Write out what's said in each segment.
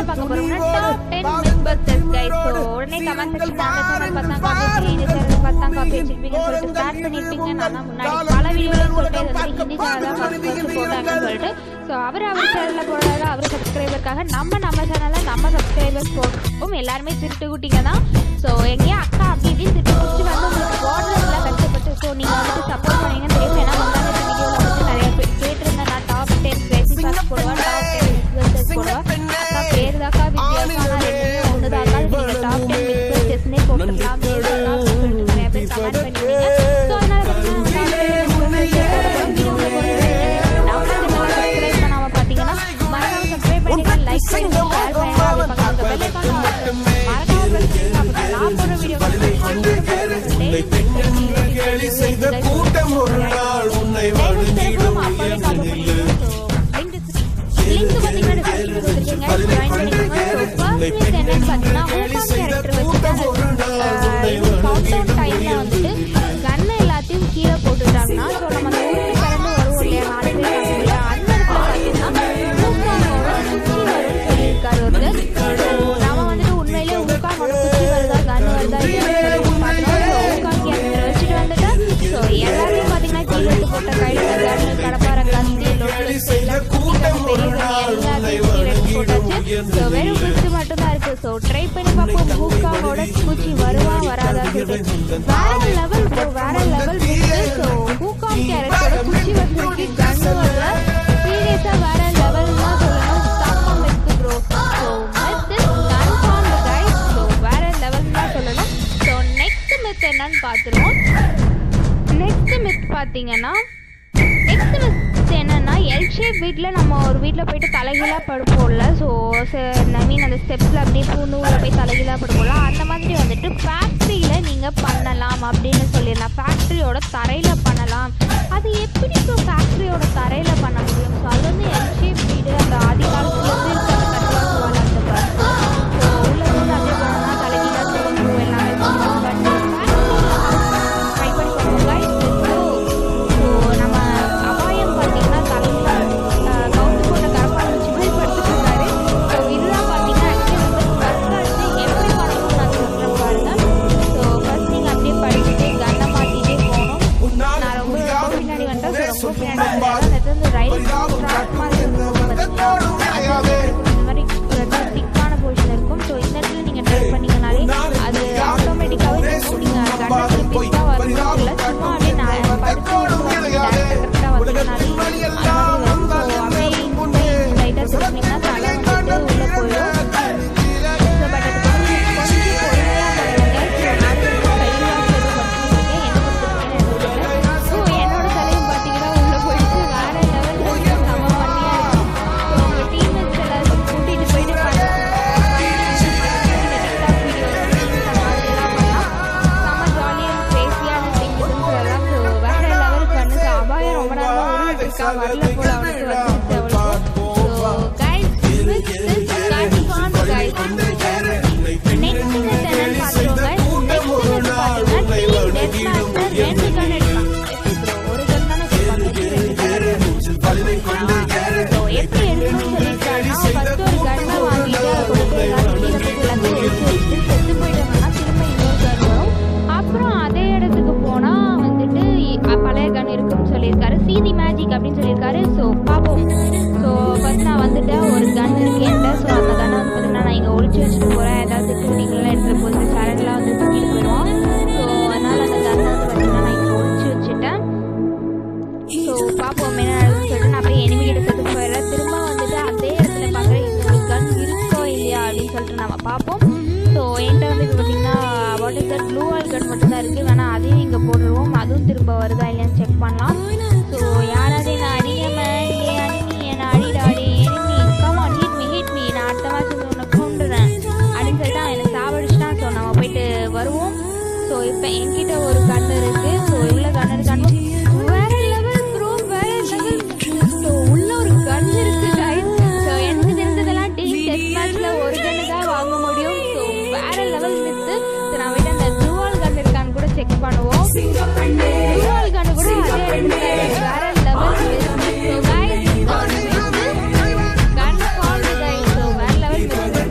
பார்க்க போறோம்னா top ten myth busters guys so உடனே கமெண்ட் செக்ஷன் அந்த சேனல் பத்தாம் காப்பி இந்த சேனல் பத்தாம் காப்பி வச்சிருப்பீங்கன்னு சொல்லிட்டு ஸ்டார்ட் பண்ணிருப்பீங்க நான் தான் முன்னாடி பல வீடியோல சொல்லிட்டு இது வந்து ஹிந்தி சேனல் தான் ஃபர்ஸ்ட் ஃபர்ஸ்ட் போட்டாங்கன்னு சொல்லிட்டு ஸோ அவர் அவர் சேனலில் போடுறாரு அவர் சப்ஸ்கிரைபருக்காக நம்ம நம்ம சேனலில் நம்ம சப்ஸ்கிரைபர்ஸ் போடுவோம் எல்லாருமே திருட்டு குட்டிங்க தான் ஸோ எங்கேயா அக்கா அப்படி இப்படின்னு திட்டு பிடிச்சி வந்து உங்களுக்கு போடுறதுல கஷ்டப்பட்டு ஸோ நீங்கள் வந்துட்டு சப்போர்ட் பண்ணீங்கன்னு தெரியும் ஏன்னா முன்னாடி வீடியோவில் வந்து நிறைய பேர் கேட்டிருந்தேன் நான் டாப் டென் கிரேசி ஃபர்ஸ்ட் போடுவா டாப் டென் மிஸ்பஸ்டர்ஸ் போடுவா அக்கா பேர் தாக்கா வித்தியாசம் ஆனால் ரெண்டுமே ஒன்று தாக்கா நீங்கள் டாப் டென் மிஸ்பஸ்டர்ஸ்னே போட்டுக்கலாம் பேர் தாக்கா அப்படின்னு சொல்லிட்டு நிறைய பேர் கமெண்ட் பண்ணிருந்தீங்க ஸோ அதனால பார்த்தீங்கன்னா டாப் டென் மிஸ்பஸ்டர்ஸ் போட போகிறோம் வீடியோவில் போடுறது நம்ம சேனலை சப்ஸ்கிரைப் பண்ணாமல் பார்த்தீங்கன்னா மறக்காம சப்ஸ்கிரைப் பண்ணிடுங்க லைக் பண்ணுங்க ஷேர் பண்ணுங்க அப்படி பக்கத்துல பெல் ஐக்கான் மறக்காம press பண்ணுங்க அப்போ நான் போடுற வீடியோ கேலி செய்த கூட்டம் ஒரு நாள் உன்னை வணங்கிடும் உயர்ந்து லிங்க் பாத்தீங்கன்னா டிஸ்கிரிப்ஷன் கொடுத்துருக்கேன் ஜாயின் பண்ணிக்கோங்க ஸோ ஃபர்ஸ்ட் லிங்க் என்னன்னு பார்த்தீங்கன்னா ஹூகான் கேரக்டர் வச்சு லாக்டவுன் டைம்ல வந்துட்டு கன்னை எல்லாத்தையும் கீழே போட்டுட்டாங்கன்னா ஸோ நம்ம அந்த ஊருக்கு பிறந்து வருவோம் இல்லையா நாலு பேர் வருவோம் இல்லையா அந்த இடத்துல பார்த்தீங்கன்னா ஹூகானோட குச்சி வரும்னு சொல்லியிருக்காரு ஒருத்தர் ஸோ நம்ம வந்துட்டு உண்மையிலேயே ஹூகானோட குச்சி வருதா கன் வருதா இல்லையான்னு சொல்லி பார்த்தோம் ஸோ ஹூகான் கேரக்டர் வச்சுட்டு வந்துட்டு ஸோ எல்லாத்தையும் பார்த்தீங்கன்னா கீழே எடுத்து போட்ட கையில் கன்னு கடப்பார கத்தி லொட்டு எல்லாம் குட்டி கன்னு பெரிய கன்னு எல்லாத்தையும் கீழே எடுத்து போட்டாச்சு ஸோ வெறும் குச்சி மட்டும்தான் இருக்கு ஸோ ட்ரை பண்ணி பார்ப்போம் ஹூகானோட குச்சி வருவா வராதா சொல்லிட்டு வேற லெவல் ப்ரோ வேற லெவல் ஸோ ஹூகான் கேரக்டரோட குச்சி வந்திருக்கு கன்னு வரல சீரியஸா வேற லெவல் தான் சொல்லணும் செம்ம myth bro so myth is confirm guys so வேற லெவல் தான் சொல்லணும் ஸோ நெக்ஸ்ட் மெத் என்னன்னு பார்த்துருவோம் நெக்ஸ்ட் மித் பார்த்தீங்கன்னா நெக்ஸ்ட் மித் என்னன்னா எல் ஷேப் வீட்டில் நம்ம ஒரு வீட்டில் போயிட்டு தலைகீழாக படுப்போம்ல ஸோ ஐ மீன் அந்த ஸ்டெப்ஸில் அப்படியே பூநூலில் போய் தலைகீழாக படுப்போம்ல அந்த மாதிரி வந்துட்டு ஃபேக்ட்ரியில் நீங்கள் பண்ணலாம் அப்படின்னு சொல்லிடலாம் ஃபேக்ட்ரியோட தரையில் பண்ணலாம் அது எப்படி இப்போ ஃபேக்ட்ரியோட தரையில் பண்ண முடியும் ஸோ அது வந்து எல் ஷேப் வீடு அந்த ஆதி காலத்துலேருந்து இருக்கிற கட்டுவாங்க அந்த பஸ் ஸோ உள்ள வந்து அப்படியே போனோம்னா தலைகீழாக திரும்பும் எல்லாமே பண்ணுவோம் பட் ட்ரை பண்ணி பார்ப்போம் guys. Let's go. ஸோ நம்ம அபாயம் பார்த்தீங்கன்னா தலையில் கவுந்து போட்ட கரப்பான் வச்சு மாதிரி படுத்துட்டு இருக்காரு ஸோ இதுதான் பார்த்தீங்கன்னா ஆக்சுவலி வந்து ஃபர்ஸ்ட் வந்து எப்படி பண்ணணும்னு நான் சொல்கிறேன் பாருங்க ஸோ ஃபர்ஸ்ட் நீங்கள் அப்படியே படிச்சுட்டு கன்னை மாட்டிகிட்டே போகணும் நான் ரொம்ப ரொம்ப பின்னாடி வந்துட்டேன் ஸோ ரொம்ப பின்னாடி வந்தேன் அந்த வந்து ரயில் ட்ராக் மாதிரி இருக்கும் பார்த்தீங்களா அது இந்த மாதிரி ஒரு திக்கான பொசிஷன் இருக்கும் ஸோ இந்த இடத்துல நீங்கள் ட்ரை பண்ணீங்கனாலே அது ஆட்டோமேட்டிக்காகவே நீங்கள் கண்ணை திருப்பி தான் வரணும் இல்லை சும்மா அப்படியே நான் படிச்சு கரெக்டாக வந்ததுனாலே அது மாதிரி வரும் ஸோ அப்படியே லைட்டாக திருப்பினீங்கன்னா தலை வந்துட்டு உள்ளே போயிடும் ஸோ பட் அது கொஞ்சம் கொஞ்சம் பொறுமையாக பண்ணுங்க ஸோ நான் கையில் வச்சது படுத்துருக்கேன் என்ன படுத்துருக்கேன்னு தெரியல ஸோ என்னோட தலையும் பார்த்தீங்கன்னா உள்ளே போயிடுச்சு வேற லெவலில் செம்ம பண்ணியாக இருக்கும் ஸோ உங்கள் டீம்மேட்ஸ் எல்லாத்தையும் கூட்டிகிட்டு போயிட்டு பண்ண டிக்டாக் வீடியோஸ் இந்த மாதிரிலாம் பண்ணலாம் செம்ம ஜாலியாக கிரேசியான திங்ஸ்ன்னு சொல்லலாம் ஸோ வேற லெவல் பண்ணுது அபாயம் ரொம்ப நேரமாக உருவிட்டு இருக்கா வரல போல அவனுக்கு வந்துருச்சு அவளுக்கு so guys this is confirm guys next myth என்னன்னு பார்த்துருவோம் நெக்ஸ்ட் மித் பார்த்தீங்கன்னா டீம் டெத் மேட்ச்ல ரெண்டு கன் எடுக்கலாம் எப்படி bro? ஒரு கன் தானே வச்சிருப்பாங்க ரெண்டு கன் எடுக்கலாம் ஸோ எப்படி எடுக்கணும்னு சொல்லியிருக்காருன்னா ஃபர்ஸ்ட் ஒரு கன்னை வாங்கிட்டு அதை கொடுத்து எல்லாரும் கீழே போட்டு எல்லாத்தையும் எடுத்து வச்சுட்டு செத்து போயிட்டோம்னா திரும்ப இன்னொரு கன் வரும் அப்புறம் அதே இடத்துக்கு போனா வந்துட்டு இ- பழைய கன் இருக்குன்னு சொல்லியிருக்காரு சிடி மேஜிக் அப்படின்னு சொல்லியிருக்காரு ஸோ பார்ப்போம் ஸோ ஃபர்ஸ்ட் நான் வந்துட்டேன் ஒரு கன் இருக்கு என்கிட்ட ஸோ அந்த கன்னை வந்து பார்த்தீங்கன்னா நான் இங்கே ஒழிச்சு வச்சுட்டு போகிறேன் ஏதாவது டூட்டிங்கெல்லாம் எடுத்துகிட்டு போகுது சரண்லாம் வந்து தூக்கிட்டு போயிடுவான் ஸோ அதனால் அந்த கன்னை வந்து பார்த்தீங்கன்னா நான் இங்கே ஒழிச்சு வச்சுட்டேன் ஸோ பார்ப்போம் என்ன நடக்குதுன்னு சொல்லிட்டு நான் அப்படியே எனிமி எடுக்கிறதுக்கு போயிடுறேன் திரும்ப வந்துட்டு அதே இடத்துல பார்க்குறேன் இது ஒரு கன் இருக்கோ இல்லையா அப்படின்னு சொல்லிட்டு நம்ம பார்ப்போம் ஸோ என்கிட்ட வந்து இப்போ பார்த்தீங்கன்னா what is that blue all gun மட்டும் தான் இருக்குது வேணால் அதையும் இங்கே போட்டுருவோம் அதுவும் திரும்ப வருதா இல்லையான்னு செக் பண்ணலாம் ஸோ யாராவது என்ன அடிங்க மேன் ஏ அடிமி என்ன அடிடா அடி enemy come on hit me hit me நான் அடுத்த மேட்ச் வந்து உன்னை கொண்டுறேன் அப்படின்னு சொல்லிட்டு அவன் எனக்கு சாவடிச்சிட்டான் ஸோ நம்ம போயிட்டு வருவோம் ஸோ இப்போ என்கிட்ட ஒரு கன் இருக்கு ஸோ இவ்வளோ கன் இருக்கான்னு வேற லெவல் ப்ரோ வேற லெவல் ஸோ உள்ள ஒரு கன் இருக்கு guys. ஸோ எனக்கு தெரிஞ்சதெல்லாம் டீம் டெஸ்ட் மேட்ச்ல ஒரு கன்னு தான் வாங்க முடியும் ஸோ வேற லெவல் வித்து நான் போயிட்டு அந்த டுவால் கன் இருக்கான்னு கூட செக் பண்ணுவோம் டுவால் கன் கூட அதே இடத்துல இருக்கு. வேற level so guys confirm guys so வேற லெவல்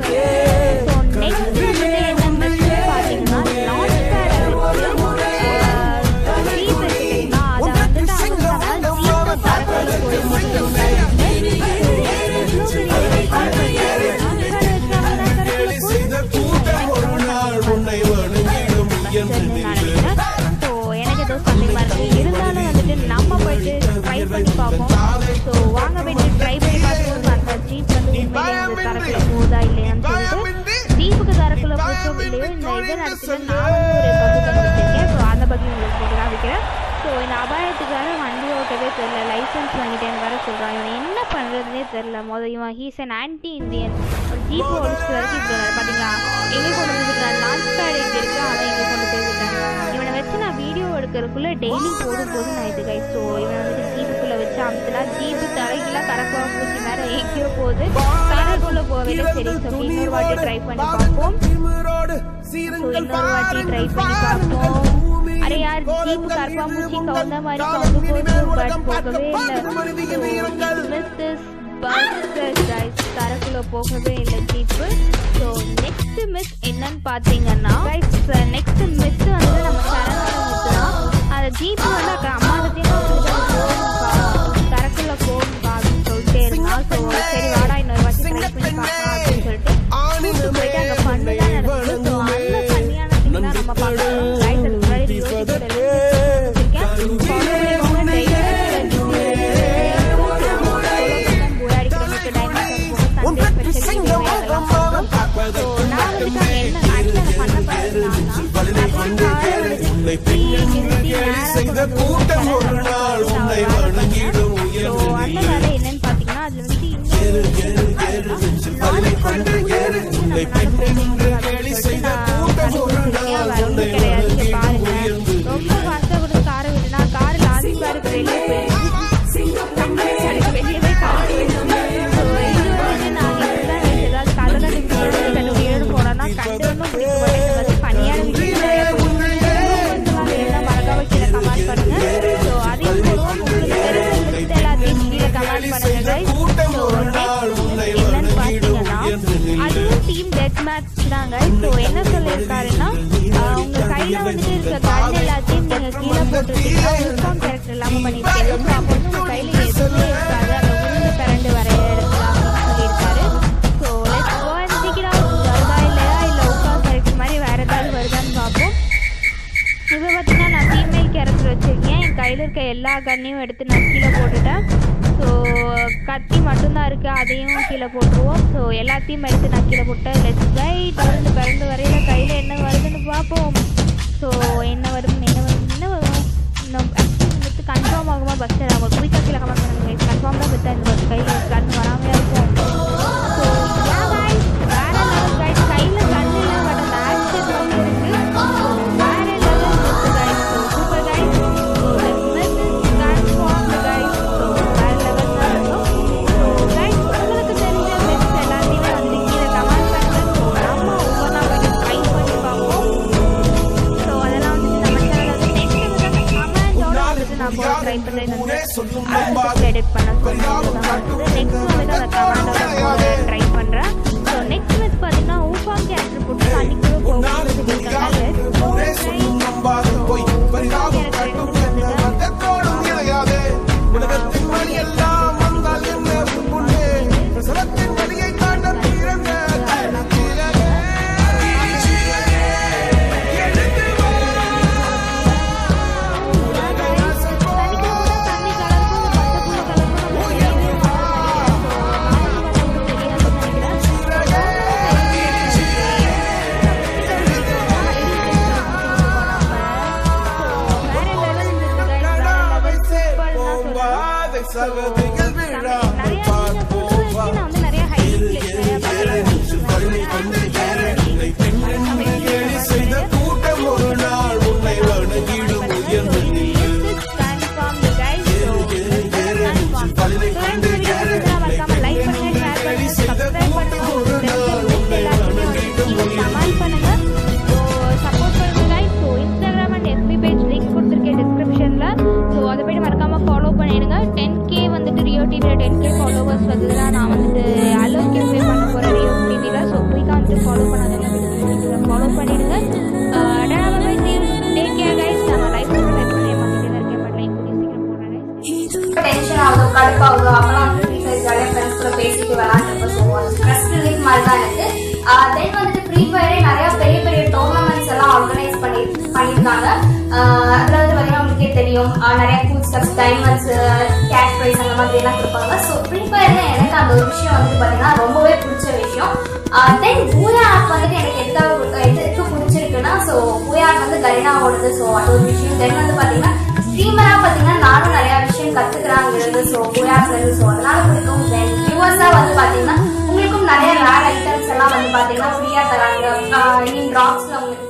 இந்த தரக்குள்ள போகுதா இல்லையான்னு சொல்லிட்டு தீபுக்கு தரக்குள்ள போச்சோ இல்லையோ இந்த இதை நடத்தின நான் வந்து ஒரு பகு கண்டுபிடிச்சிருக்கேன் ஸோ அந்த பகு உங்களுக்கு போட்டு காமிக்கிறேன் ஸோ இந்த அபாயத்துக்காக வண்டி ஓட்டவே தெரில லைசன்ஸ் வாங்கிட்டேன்னு வேற சொல்கிறான் இவன் என்ன பண்ணுறதுனே தெரில மொதல் இவன் ஹீஸ் அன் ஆன்டி இந்தியன் ஒரு ஜீப் ஓடிச்சு வரைக்கும் இப்படி பார்த்தீங்களா எங்கே கொண்டு வந்துருக்கான் லான்ச் பேட் எங்கே இருக்கு அவன் எங்கே கொண்டு போயிருக்கான் இவனை வச்சு நான் வீடியோ எடுக்கிறதுக்குள்ள டெய்லி போடும் போது நான் இது கை ஸோ இவன் வந்துட்டு ஜீப்புக்குள்ளே வச்சு அமுத்துனா ஜீப்பு தலைக்கெல்லாம் கரப்பாக பூச்சி மேலே எங்கேயோ போகுது காருக்குள்ளே போகவே சரி ஸோ இன்னொரு வாட்டி ட்ரை பண்ணி பார்ப்போம் ஸோ இன்னொரு வாட்டி ட்ரை பண்ணி பார்ப்போம் அரே யார் ஜீப் கரப்பாம்பூச்சி கவுந்த மாதிரி கவுந்து போச்சு பட் போகவே இல்லை மிஸ் இஸ் பஸ்டட் கைஸ் தரக்குள்ள போகவே இல்லை ஜீப்பு ஸோ நெக்ஸ்ட் மிஸ் என்னன்னு பார்த்தீங்கன்னா கைஸ் நெக்ஸ்ட் மிஸ் வந்து நம்ம சரணோட மிஸ் தான் அந்த ஜீப்பு வந்து அக்கா அம்மா போகும்பா தரக்குள்ள போகும்பா அப்படின்னு சொல்லிட்டே இருந்தான் ஸோ சரி வாடா இன்னொரு வாட்டி ட்ரை பண்ணி பார்க்கலாம் அப்படின்னு சொல்லிட்டு கூட்டு போயிட்டு அங்கே பண்ணு தான் நடக்குது ஸோ அந்த பண்ணியான thing தான் நம்ம பார்க்கணும் கைஸ் அதுக்கு முன்னாடி யோசிச்சு செய்த கூட்டம் ஒரு நாள் உன்னை வணங்கிடும் அந்த வேலை என்னன்னு பாத்தீங்கன்னா அதுல வந்து உன்னை பெண்ணென்று கேலி செய்த கூட்டம் ஒரு நாள் உன்னை கிடையாது பாருங்க ரொம்ப ஃபாஸ்டா கூட காரை விட்டுனா கார் லாரி காருக்கு வெளியே போயிருக்கு வெளியவே கார் ஸோ இது வந்து நாங்கள் இதுதான் ஏதாவது கதை கண்டு வீடு போனோம்னா கண்டு ஒன்றும் பிடிக்க மாட்டேங்குது பனியான விஷயம் மறக்காம கீழே கமெண்ட் பண்ணுங்க ஸோ அதையும் போடுவோம் உங்களுக்கு தெரிஞ்ச எல்லாத்தையும் கீழே கமெண்ட் பண்ணுங்க கூட்டம் ஒரு நாள் உன்னை என்னன்னு பார்த்தீங்கன்னா அதுவும் டீம் டெத் மேட்ச் தாங்க ஸோ என்ன சொல்லியிருக்காருன்னா ஆஹ் உங்க கையில வந்துட்டு இருக்க கன் எல்லாத்தையும் நீங்க கீழே போட்டுருக்கீங்க யூனிஃபார்ம் கேரக்டர் இல்லாம பண்ணிருக்கீங்க ஸோ அப்போ வந்து உங்க கையில எதுவுமே இருக்காது அந்த உருண்டு பிறண்டு வர இடத்துல அப்படின்னு சொல்லியிருக்காரு so let's go and check it out வருதா இல்லையா இல்லை யூனிஃபார்ம் கேரக்டர் மாதிரி வேற ஏதாவது வருதான்னு பார்ப்போம் இப்போ பார்த்தீங்கன்னா நான் ஃபீமேல் கேரக்டர் வச்சுருக்கேன் என் கையில் இருக்க எல்லா கன்னையும் எடுத்து நான் கீழே போட்டுட்டேன் ஸோ கத்தி மட்டும்தான் இருக்குது அதையும் கீழே போட்டுருவோம் ஸோ எல்லாத்தையும் எடுத்து நான் கீழே போட்டேன் லெட்ஸ் ரைட் வந்து பிறந்து வரையில் கையில் என்ன வருதுன்னு பார்ப்போம் ஸோ என்ன வரும் என்ன வரும் என்ன வரும் இன்னும் ஆக்சுவலி வந்துட்டு கன்ஃபார்ம் ஆகுமா பஸ் அவங்க குயிக்காக கீழே கமெண்ட் பண்ணுங்க கன்ஃபார்ம் தான் வித்தா இந்த பஸ் கையில் கன் வராமையாக இருக்கும் ஸோ வேற லெவல் கைட் கையில் கன் இல்லை பட் அந்த ஆக்ஷன் வந்து இருக்குது வேற level myth guys super guys so myth is confirm guys so வேற லெவல் தான் இருக்கும் ஸோ கைட் உங்களுக்கு தெரிஞ்ச மிஸ் எல்லாத்தையுமே வந்து கீழே கமெண்ட் பண்ணுங்க ஸோ நம்ம ஒவ்வொன்றா போயிட்டு ட்ரை பண்ணி பார்ப்போம் ஸோ அதெல்லாம் வந்துட்டு நம்ம சேனலில் வந்து நெக்ஸ்ட் வந்து கமெண்டோட வந்துட்டு நான் போட ட்ரை பண்ணுறேன் அடுத்து எடிட் பண்ண சொல்லுங்கள் நெக்ஸ்ட் வந்துட்டு அந்த கமெண்டோட போட ட்ரை பண்ணுறேன் ஸோ நெக்ஸ்ட் வந்து பார்த்தீங்கன்னா ஊஃபாங் கேரக்டர் போட்டு அன்னைக்கு போகணும்னு சொல்லியிருக்காங்க நம்பாது போய் பரிதாபம் காட்டும் என்ன மதத்தோடும் இணையாதே உலகத்தின் வழி எல்லாம் வந்தால் என்ன உன்னுள்ளே பிரசவத்தின் வழியை காட்ட பிறந்த கருத்திலே. எழுந்து வா. போவாதை சகதிகள் விழாமல் பார்ப்போம் வா. உன்னை கேலி செய்த கூட்டம் ஒரு நாள் உன்னை வணங்கிடும் உயர்ந்து நில்லு ஃபாலோ பண்ணிடுங்க டென் கே வந்துட்டு ரியோ டிவியில் டென் கே ஃபாலோவர்ஸ் வந்ததுன்னா நான் வந்துட்டு அலோக் கிவ்வே பண்ண போகிறேன் ரியோ டிவியில் ஸோ குயிக்காக வந்துட்டு ஃபாலோ பண்ணாதீங்க ஃபாலோ பண்ணிடுங்க டேக் கேர் கைஸ் நான் லைஃப் லைக் பண்ணி ஏமாத்திட்டு தான் இருக்கேன் பட் லைக் சீக்கிரம் போடுறேன் guys. டென்ஷன் ஆகுதோ கடுப்பாகுதோ அப்பெல்லாம் வந்து ஃப்ரீ ஃபயர் ஜாலியாக ஃப்ரெண்ட்ஸ் கூட பேசிட்டு விளாண்டுருப்ப ஸோ அது ஸ்ட்ரெஸ் ரிலீஃப் மாதிரி தான் எனக்கு தென் வந்துட்டு ஃப்ரீ ஃபயரே நிறைய பெரிய பெரிய டோர்னமெண்ட்ஸ் எல்லாம் ஆர்கனைஸ் பண்ணி பண்ணியிருக்காங்க ஆஹ் அதுல வந்து பார்த்தீங்கன்னா உங்களுக்கே தெரியும் ஆஹ் நிறைய food stuffs diamonds cash prize அந்த மாதிரி எல்லாம் கொடுப்பாங்க ஸோ ஃப்ரீ ஃபயர்ல எனக்கு அந்த ஒரு விஷயம் வந்து பார்த்தீங்கன்னா ரொம்பவே பிடிச்சிருக்கு ஸோ பூயாட் வந்து கரினாவோடது ஸோ அது ஒரு விஷயம் தென் வந்து பார்த்தீங்கன்னா ஸ்ட்ரீமரா பார்த்தீங்கன்னா நானும் நிறைய விஷயம் கத்துக்கிறாங்கிறது ஸோ பூயாட்ல இருந்து ஸோ அதனால பிடிக்கும் தென் வியூவர்ஸா வந்து பார்த்தீங்கன்னா உங்களுக்கும் நிறைய ரேர் ஐட்டம்ஸ் எல்லாம் வந்து பார்த்தீங்கன்னா ஃப்ரீயா தராங்க ஐ மீன் ட்ராப்ஸ்ல உங்களுக்கு